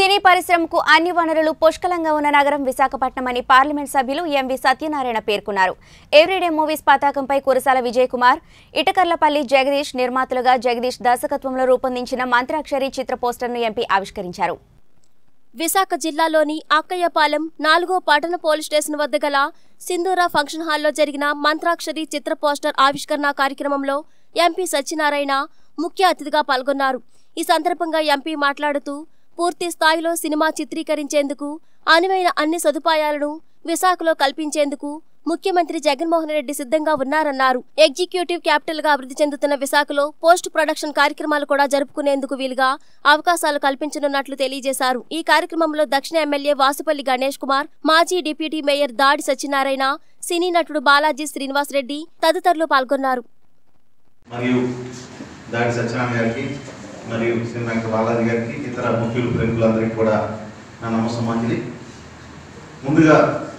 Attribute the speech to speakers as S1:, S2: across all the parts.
S1: సినీ పరిశ్రమకు అన్ని వనరులు పుష్కలంగా ఉన్న నగరం విశాఖపట్నం అని పార్లమెంట్ సభ్యులు ఎంవి సత్యనారాయణ పేర్కొన్నారు ఎవ్రీడే మూవీస్ పతాకంపై కురసాల విజయ్ కుమార్ ఇటకర్లపల్లి జగదీష్ నిర్మాతలుగా జగదీష్ దర్శకత్వంలో రూపొందించిన మంత్రాక్షరి చిత్ర పోస్టర్ను ఎంపీ ఆవిష్కరించారు
S2: విశాఖ జిల్లాలోని అక్కయ్యపాలెం నాలుగో పట్టణ పోలీస్ స్టేషన్ వద్ద గల సింధూరా ఫంక్షన్ హాల్లో జరిగిన మంత్రాక్షరి చిత్ర పోస్టర్ ఆవిష్కరణ కార్యక్రమంలో ఎంపీ సత్యనారాయణ ముఖ్య అతిథిగా పాల్గొన్నారు ఈ సందర్భంగా ఎంపీ మాట్లాడుతూ పూర్తి స్థాయిలో సినిమా చిత్రీకరించేందుకు అనువైన అన్ని సదుపాయాలను విశాఖలో కల్పించేందుకు ముఖ్యమంత్రి జగన్మోహన్ రెడ్డి సిద్ధంగా ఉన్నారన్నారు ఎగ్జిక్యూటివ్ క్యాపిటల్ గా అభివృద్ధి చెందుతున్న విశాఖలో పోస్ట్ ప్రొడక్షన్ కార్యక్రమాలు కూడా జరుపుకునేందుకు వీలుగా అవకాశాలు కల్పించనున్నట్లు తెలియజేశారు ఈ కార్యక్రమంలో దక్షిణ ఎమ్మెల్యే వాసుపల్లి గణేష్ కుమార్ మాజీ డిప్యూటీ మేయర్ దాడి సత్యనారాయణ సినీ నటుడు బాలాజీ శ్రీనివాస్ రెడ్డి తదితరులు పాల్గొన్నారు
S3: మరియు దాడి సత్యనారాయణ గారికి మరియు శ్రీ వెంకట బాలాజీ గారికి ఇతర ముఖ్యులు ప్రముఖులందరికీ కూడా నా నమస్సమాంజలి ముందుగా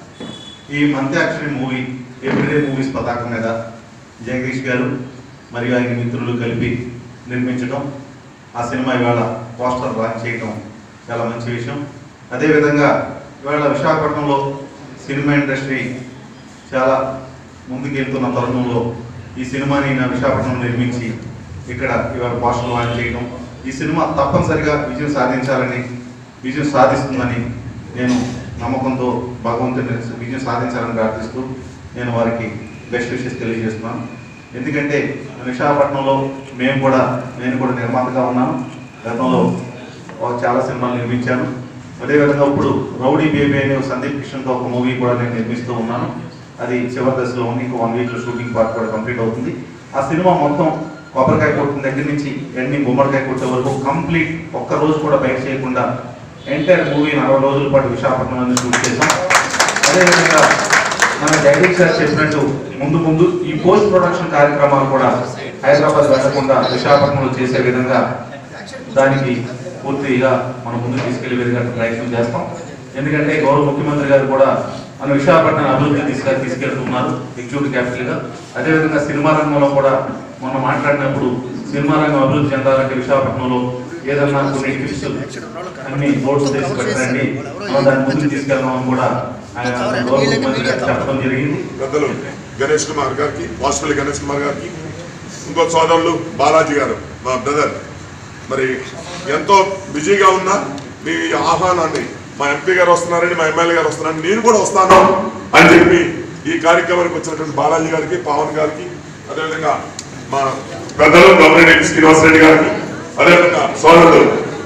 S3: ఈ మంత్యాక్షరి మూవీ ఎవ్రీడే మూవీస్ పతాకం మీద జగదీష్ గారు మరియు ఆయన మిత్రులు కలిపి నిర్మించడం ఆ సినిమా ఇవాళ పోస్టర్ లాంచ్ చేయడం చాలా మంచి విషయం అదేవిధంగా ఇవాళ విశాఖపట్నంలో సినిమా ఇండస్ట్రీ చాలా ముందుకెళ్తున్న తరుణంలో ఈ సినిమాని నా విశాఖపట్నం నిర్మించి ఇక్కడ ఇవాళ పోస్టర్ లాంచ్ చేయడం ఈ సినిమా తప్పనిసరిగా విజయం సాధించాలని విజయం సాధిస్తుందని నేను నమ్మకంతో భగవంతుని విజయం సాధించాలని ప్రార్థిస్తూ నేను వారికి బెస్ట్ విషెస్ తెలియజేస్తున్నాను ఎందుకంటే విశాఖపట్నంలో మేము కూడా నేను కూడా నిర్మాతగా ఉన్నాను గతంలో ఒక చాలా సినిమాలు నిర్మించాను అదేవిధంగా ఇప్పుడు రౌడీ బేబీ అనే ఒక సందీప్ కిషన్తో ఒక మూవీ కూడా నేను నిర్మిస్తూ ఉన్నాను అది చివరి దశలో ఉంది ఇంకో వన్ వీక్లో షూటింగ్ పార్ట్ కూడా కంప్లీట్ అవుతుంది ఆ సినిమా మొత్తం కొబ్బరికాయ కొట్టిన దగ్గర నుంచి ఎన్ని గుమ్మడికాయ కొట్టే వరకు కంప్లీట్ ఒక్క రోజు కూడా బయట చేయకుండా ఎంటైర్ మూవీ నలభై రోజుల పాటు విశాఖపట్నంలో షూట్ చేసాం అదేవిధంగా మన జగదీష్ గారు చెప్పినట్టు ముందు ముందు ఈ పోస్ట్ ప్రొడక్షన్ కార్యక్రమాలు కూడా హైదరాబాద్ వెళ్లకుండా విశాఖపట్నంలో చేసే విధంగా దానికి పూర్తిగా మనం ముందుకు తీసుకెళ్లే విధంగా ప్రయత్నం చేస్తాం ఎందుకంటే గౌరవ ముఖ్యమంత్రి గారు కూడా మన విశాఖపట్నం అభివృద్ధి తీసుకు తీసుకెళ్తున్నారు ఎగ్జిక్యూటివ్ క్యాపిటల్ గా అదేవిధంగా సినిమా రంగంలో కూడా మొన్న మాట్లాడినప్పుడు సినిమా రంగం అభివృద్ధి చెందాలంటే విశాఖపట్నంలో ఏదన్నా కొన్ని టిప్స్ అన్ని బోర్డ్స్ చేసి పెట్టండి మనం దాన్ని ముందుకు తీసుకెళ్దామని కూడా ఆయన గౌరవ ముఖ్యమంత్రి గారు చెప్పడం జరిగింది
S4: పెద్దలు గణేష్ కుమార్ గారికి వాసుపల్లి గణేష్ కుమార్ గారికి ఇంకో సోదరులు బాలాజీ గారు మా బ్రదర్ మరి ఎంతో బిజీగా ఉన్న మీ ఆహ్వానాన్ని మా ఎంపీ గారు వస్తున్నారని మా ఎమ్మెల్యే గారు వస్తున్నారని నేను కూడా వస్తాను అని చెప్పి ఈ కార్యక్రమానికి వచ్చినటువంటి బాలాజీ గారికి పవన్ గారికి అదేవిధంగా మా పెద్దలు గవర్నరెడ్డి శ్రీనివాస్ రెడ్డి గారికి అదేవిధంగా సోదరుడు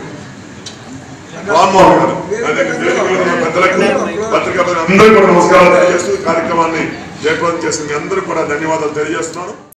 S4: రామ్మోహన్ గారు అదేవిధంగా వేదిక మీద ఉన్న పెద్దలకు పత్రికా అందరూ కూడా నమస్కారాలు తెలియజేస్తూ ఈ కార్యక్రమాన్ని జయప్రదం చేసిన మీ అందరూ కూడా ధన్యవాదాలు తెలియజేస్తున్నాను